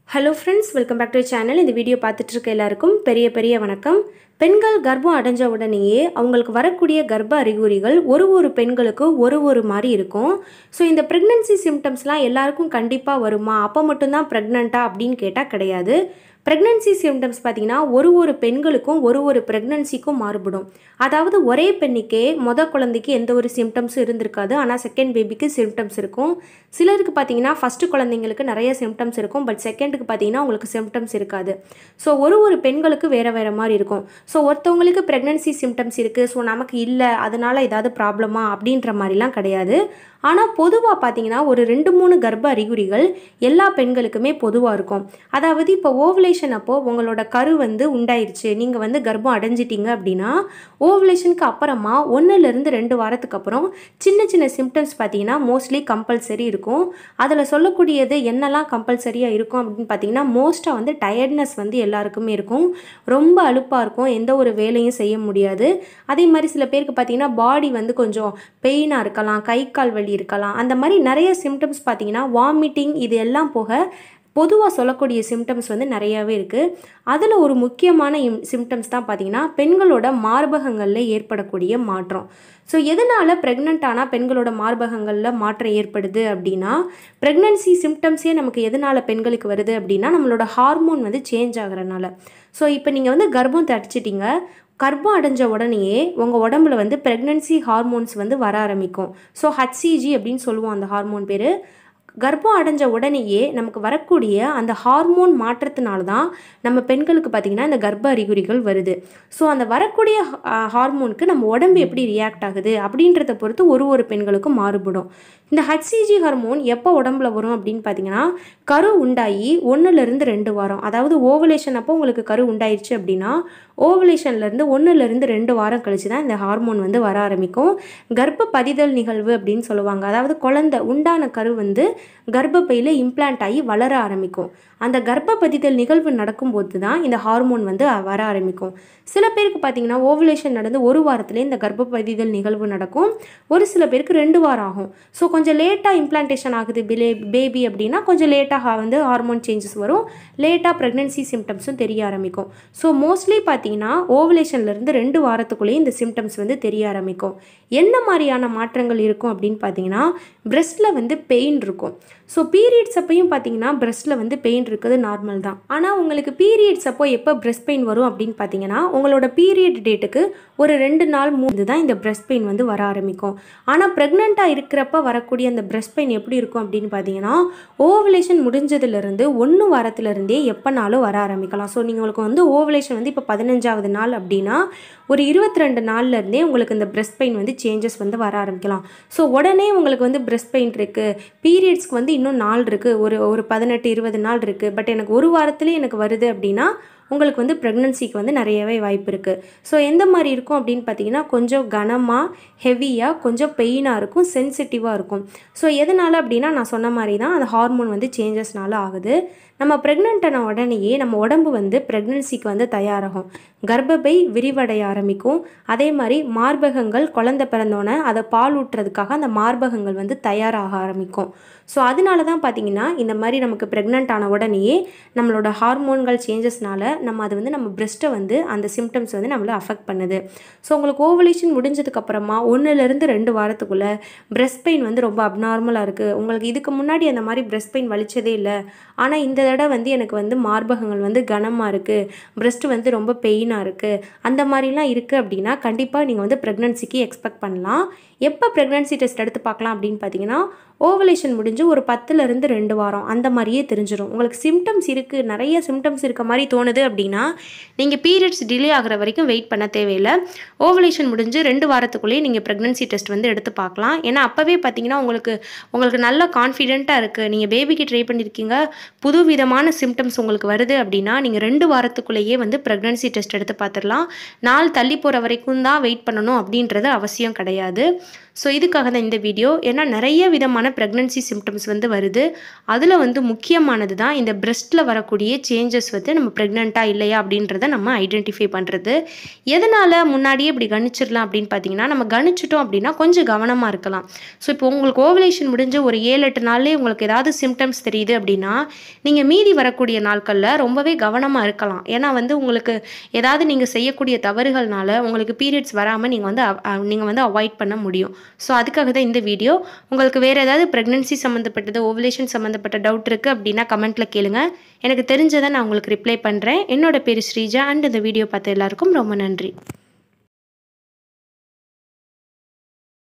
hello friends welcome back to channel இந்த video பார்த்துட்டு இருக்க எல்லாருக்கும் பெரிய பெரிய வணக்கம் பெண்கள் கர்ப்பம் அடைஞ்ச உடனேயே அவங்களுக்கு வரக்கூடிய கர்ப்ப அறிகுறிகள் ஒரு ஒரு பெண்களுக்கு ஒரு ஒரு மாதிரி இருக்கும் ஸோ இந்த ப்ரெக்னன்சி சிம்டம்ஸ்லாம் எல்லாருக்கும் கண்டிப்பாக வருமா அப்போ மட்டும்தான் ப்ரெக்னெண்ட்டா அப்படின்னு கேட்டால் கிடையாது ப்ரெக்னன்சி சிம்டம்ஸ் பார்த்தீங்கன்னா ஒரு ஒரு பெண்களுக்கும் ஒரு ஒரு ப்ரெக்னன்சிக்கும் மாறுபடும் அதாவது ஒரே பெண்ணுக்கே மொத குழந்தைக்கு எந்த ஒரு சிம்டம்ஸும் இருந்திருக்காது ஆனால் செகண்ட் பேபிக்கு சிம்டம்ஸ் இருக்கும் சிலருக்கு பார்த்தீங்கன்னா ஃபஸ்ட்டு குழந்தைங்களுக்கு நிறைய சிம்டம்ஸ் இருக்கும் பட் செகண்டுக்கு பார்த்தீங்கன்னா உங்களுக்கு சிம்டம்ஸ் இருக்காது ஸோ ஒரு ஒரு பெண்களுக்கு வேறு வேறு மாதிரி இருக்கும் ஸோ ஒருத்தவங்களுக்கு ப்ரெக்னன்சி சிம்டம்ஸ் இருக்குது ஸோ நமக்கு இல்லை அதனால் ஏதாவது ப்ராப்ளமா அப்படின்ற மாதிரிலாம் கிடையாது ஆனால் பொதுவாக பார்த்தீங்கன்னா ஒரு ரெண்டு மூணு கர்ப்ப அறிகுறிகள் எல்லா பெண்களுக்குமே பொதுவாக இருக்கும் அதாவது இப்போ ஓவலேஷன் அப்போது உங்களோட கரு வந்து உண்டாயிருச்சு நீங்கள் வந்து கர்ப்பம் அடைஞ்சிட்டீங்க அப்படின்னா ஓவலேஷனுக்கு அப்புறமா ஒன்றுலேருந்து ரெண்டு வாரத்துக்கு அப்புறம் சின்ன சின்ன சிம்டம்ஸ் பார்த்தீங்கன்னா மோஸ்ட்லி கம்பல்சரி இருக்கும் அதில் சொல்லக்கூடியது என்னெல்லாம் கம்பல்சரியாக இருக்கும் அப்படின்னு பார்த்தீங்கன்னா மோஸ்ட்டாக வந்து டயர்ட்னஸ் வந்து எல்லாருக்குமே இருக்கும் ரொம்ப அலுப்பாக இருக்கும் எந்த ஒரு வேலையும் செய்ய முடியாது அதே மாதிரி சில பேருக்கு பார்த்தீங்கன்னா பாடி வந்து கொஞ்சம் பெயினாக இருக்கலாம் கை கால் வலி இருக்கலாம் அந்த மாதிரி நிறைய சிம்டம்ஸ் பார்த்தீங்கன்னா வாமிட்டிங் இது எல்லாம் போக பொதுவாக சொல்லக்கூடிய சிம்டம்ஸ் வந்து நிறையாவே இருக்குது அதில் ஒரு முக்கியமான இம் சிம்டம்ஸ் தான் பார்த்தீங்கன்னா பெண்களோட மார்பகங்களில் ஏற்படக்கூடிய மாற்றம் ஸோ எதனால் ப்ரெக்னென்ட் ஆனால் பெண்களோட மார்பகங்களில் மாற்றம் ஏற்படுது அப்படின்னா ப்ரெக்னன்சி சிம்டம்ஸே நமக்கு எதனால் பெண்களுக்கு வருது அப்படின்னா நம்மளோட ஹார்மோன் வந்து சேஞ்ச் ஆகிறனால ஸோ இப்போ நீங்கள் வந்து கர்ப்பம் தடிச்சிட்டிங்க கர்ப்பம் அடைஞ்ச உடனேயே உங்கள் உடம்புல வந்து ப்ரெக்னன்சி ஹார்மோன்ஸ் வந்து வர ஆரம்பிக்கும் ஸோ ஹச்சிஜி அப்படின்னு சொல்லுவோம் அந்த ஹார்மோன் பேர் கர்ப்பம் அடைஞ்ச உடனேயே நமக்கு வரக்கூடிய அந்த ஹார்மோன் மாற்றத்தினால தான் நம்ம பெண்களுக்கு பார்த்திங்கன்னா இந்த கர்ப்ப அறிகுறிகள் வருது ஸோ அந்த வரக்கூடிய ஹார்மோனுக்கு நம்ம உடம்பு எப்படி ரியாக்ட் ஆகுது அப்படின்றத பொறுத்து ஒரு ஒரு பெண்களுக்கும் மாறுபடும் இந்த ஹச்சிஜி ஹார்மோன் எப்போ உடம்புல வரும் அப்படின்னு பார்த்தீங்கன்னா கரு உண்டாகி ஒன்றுலேருந்து ரெண்டு வாரம் அதாவது ஓவலேஷன் அப்போ உங்களுக்கு கரு உண்டாயிருச்சு அப்படின்னா ஓவலேஷன்லேருந்து ஒன்றுலேருந்து ரெண்டு வாரம் கழிச்சு தான் இந்த ஹார்மோன் வந்து வர ஆரம்பிக்கும் கர்ப்ப பதிதல் நிகழ்வு அப்படின்னு சொல்லுவாங்க அதாவது குழந்தை உண்டான கரு வந்து கர்ப்பப்பையில் இம்ப்ளான்ட் ஆகி வளர ஆரம்பிக்கும் அந்த கர்ப்ப பதிதல் நிகழ்வு நடக்கும்போது தான் இந்த ஹார்மோன் வந்து வர ஆரம்பிக்கும் சில பேருக்கு பார்த்தீங்கன்னா ஓவலேஷன் நடந்து ஒரு வாரத்துலேயே இந்த கர்ப்ப பதிதல் நிகழ்வு நடக்கும் ஒரு சில பேருக்கு ரெண்டு வாரம் ஆகும் ஸோ கொஞ்சம் லேட்டாக இம்ப்ளான்டேஷன் ஆகுது பிலே பேபி அப்படின்னா கொஞ்சம் லேட்டாக வந்து ஹார்மோன் சேஞ்சஸ் வரும் லேட்டாக ப்ரெக்னென்சி சிம்டம்ஸும் தெரிய ஆரம்பிக்கும் ஸோ மோஸ்ட்லி பார்த்தீங்கன்னா ஓவலேஷன்லேருந்து ரெண்டு வாரத்துக்குள்ளேயே இந்த சிம்டம்ஸ் வந்து தெரிய ஆரம்பிக்கும் என்ன மாதிரியான மாற்றங்கள் இருக்கும் அப்படின்னு பார்த்தீங்கன்னா பிரெஸ்ட்டில் வந்து பெயின் இருக்கும் ஸோ பீரியட்ஸ் அப்பையும் பார்த்தீங்கன்னா பிரெஸ்ட்டில் வந்து பெயின் இருக்குது நார்மல் தான் ஆனால் உங்களுக்கு பீரியட்ஸ் அப்போ எப்போ பிரெஸ்ட் பெயின் வரும் அப்படின்னு பார்த்தீங்கன்னா உங்களோட பீரியட் டேட்டுக்கு ஒரு ரெண்டு நாள் மூணு தான் இந்த பிரெஸ்ட் பெயின் வந்து வர ஆரம்பிக்கும் ஆனால் ப்ரெக்னெண்ட்டாக இருக்கிறப்ப வரக்கூடிய அந்த பிரெஸ்ட் பெயின் எப்படி இருக்கும் அப்படின்னு பார்த்தீங்கன்னா ஓவலேஷன் முடிஞ்சதுலேருந்து ஒன்று வாரத்துலேருந்தே எப்போனாலும் வர ஆரம்பிக்கலாம் ஸோ நீங்கள் உங்களுக்கு வந்து ஓவலேஷன் வந்து இப்போ பதினஞ்சாவது நாள் அப்படின்னா ஒரு இருபத்தி ரெண்டு நாள்லேருந்தே உங்களுக்கு இந்த பிரெஸ்ட் பெயின் வந்து சேஞ்சஸ் வந்து வர ஆரம்பிக்கலாம் ஸோ உடனே உங்களுக்கு வந்து பிரெஸ்ட் பெயின் இருக்குது பீரியட்ஸ்க்கு வந்து இன்னும் நாள் இருக்குது ஒரு ஒரு பதினெட்டு இருபது நாள் இருக்குது பட் எனக்கு ஒரு வாரத்துலேயே எனக்கு வருது அப்படின்னா உங்களுக்கு வந்து ப்ரெக்னன்சிக்கு வந்து நிறையவே வாய்ப்பு இருக்குது ஸோ எந்த மாதிரி இருக்கும் அப்படின்னு பார்த்தீங்கன்னா கொஞ்சம் கனமாக ஹெவியாக கொஞ்சம் பெயினாக இருக்கும் சென்சிட்டிவாக இருக்கும் ஸோ எதனால் அப்படின்னா நான் சொன்ன மாதிரி தான் அந்த ஹார்மோன் வந்து சேஞ்சஸ்னால ஆகுது நம்ம ப்ரெக்னென்ட்டான உடனேயே நம்ம உடம்பு வந்து ப்ரெக்னன்சிக்கு வந்து தயாராகும் கர்ப்பப்பை விரிவடைய ஆரம்பிக்கும் அதே மாதிரி மார்பகங்கள் குழந்தை பிறந்தோன்னே அதை பால் ஊட்டுறதுக்காக அந்த மார்பகங்கள் வந்து தயாராக ஆரம்பிக்கும் ஸோ அதனால தான் பார்த்தீங்கன்னா இந்த மாதிரி நமக்கு ப்ரெக்னென்ட் ஆன உடனேயே நம்மளோட ஹார்மோன்கள் சேஞ்சஸ்னால நம்ம அது வந்து நம்ம பிரெஸ்ட்டை வந்து அந்த சிம்டம்ஸ் வந்து நம்மளை அஃபெக்ட் பண்ணுது ஸோ உங்களுக்கு ஓவலேஷன் முடிஞ்சதுக்கப்புறமா ஒன்றுலேருந்து ரெண்டு வாரத்துக்குள்ளே பிரெஸ்ட் பெயின் வந்து ரொம்ப அப்நார்மலாக இருக்குது உங்களுக்கு இதுக்கு முன்னாடி அந்த மாதிரி பிரெஸ்ட் பெயின் வலிச்சதே இல்லை ஆனால் இந்த தடவை வந்து எனக்கு வந்து மார்பகங்கள் வந்து கனமாக இருக்குது பிரெஸ்ட் வந்து ரொம்ப பெயினாக இருக்குது அந்த மாதிரிலாம் இருக்குது அப்படின்னா கண்டிப்பாக நீங்கள் வந்து ப்ரெக்னன்சிக்கு எக்ஸ்பெக்ட் பண்ணலாம் எப்போ ப்ரெக்னன்சி டெஸ்ட் எடுத்து பார்க்கலாம் அப்படின்னு பார்த்தீங்கன்னா ஓவலேஷன் முடிஞ்சு ஒரு பத்துலேருந்து ரெண்டு வாரம் அந்த மாதிரியே தெரிஞ்சிடும் உங்களுக்கு சிம்டம்ஸ் இருக்குது நிறைய சிம்டம்ஸ் இருக்க மாதிரி தோணுது அப்படின்னா நீங்கள் பீரியட்ஸ் டிலே ஆகிற வரைக்கும் வெயிட் பண்ண தேவையில்லை ஓவலேஷன் முடிஞ்சு ரெண்டு வாரத்துக்குள்ளேயே நீங்கள் ப்ரெக்னன்சி டெஸ்ட் வந்து எடுத்து பார்க்கலாம் ஏன்னா அப்போவே பார்த்தீங்கன்னா உங்களுக்கு உங்களுக்கு நல்ல கான்ஃபிடென்ட்டாக இருக்குது நீங்கள் பேபிக்கு ட்ரை பண்ணியிருக்கீங்க புது விதமான சிம்டம்ஸ் உங்களுக்கு வருது அப்படின்னா நீங்கள் ரெண்டு வாரத்துக்குள்ளேயே வந்து ப்ரெக்னன்சி டெஸ்ட் எடுத்து பார்த்துடலாம் நாள் தள்ளி போகிற வரைக்கும் தான் வெயிட் பண்ணணும் அப்படின்றது அவசியம் கிடையாது ஸோ இதுக்காக தான் இந்த வீடியோ ஏன்னா நிறைய விதமான மாதிரியான ப்ரெக்னன்சி சிம்டம்ஸ் வந்து வருது அதில் வந்து முக்கியமானது தான் இந்த பிரெஸ்ட்டில் வரக்கூடிய சேஞ்சஸ் வந்து நம்ம ப்ரெக்னெண்ட்டாக இல்லையா அப்படின்றத நம்ம ஐடென்டிஃபை பண்ணுறது எதனால் முன்னாடியே இப்படி கணிச்சிடலாம் அப்படின்னு பார்த்தீங்கன்னா நம்ம கணிச்சிட்டோம் அப்படின்னா கொஞ்சம் கவனமாக இருக்கலாம் ஸோ இப்போ உங்களுக்கு ஓவலேஷன் முடிஞ்சு ஒரு ஏழு எட்டு நாள்லேயே உங்களுக்கு ஏதாவது சிம்டம்ஸ் தெரியுது அப்படின்னா நீங்கள் மீதி வரக்கூடிய நாட்களில் ரொம்பவே கவனமாக இருக்கலாம் ஏன்னா வந்து உங்களுக்கு ஏதாவது நீங்கள் செய்யக்கூடிய தவறுகள்னால உங்களுக்கு பீரியட்ஸ் வராமல் நீங்கள் வந்து நீங்கள் வந்து அவாய்ட் பண்ண முடியும் ஸோ அதுக்காக தான் இந்த வீடியோ உங்களுக்கு வேறு ஏதாவது ப்ரெக்னென்சி சம்மந்தப்பட்டது ஓவலேஷன் சம்மந்தப்பட்ட டவுட் இருக்குது அப்படின்னா கமெண்ட்டில் கேளுங்க எனக்கு தெரிஞ்சதை நான் உங்களுக்கு ரிப்ளை பண்ணுறேன் என்னோட பேர் ஸ்ரீஜா அண்ட் இந்த வீடியோ பார்த்த எல்லாருக்கும் ரொம்ப நன்றி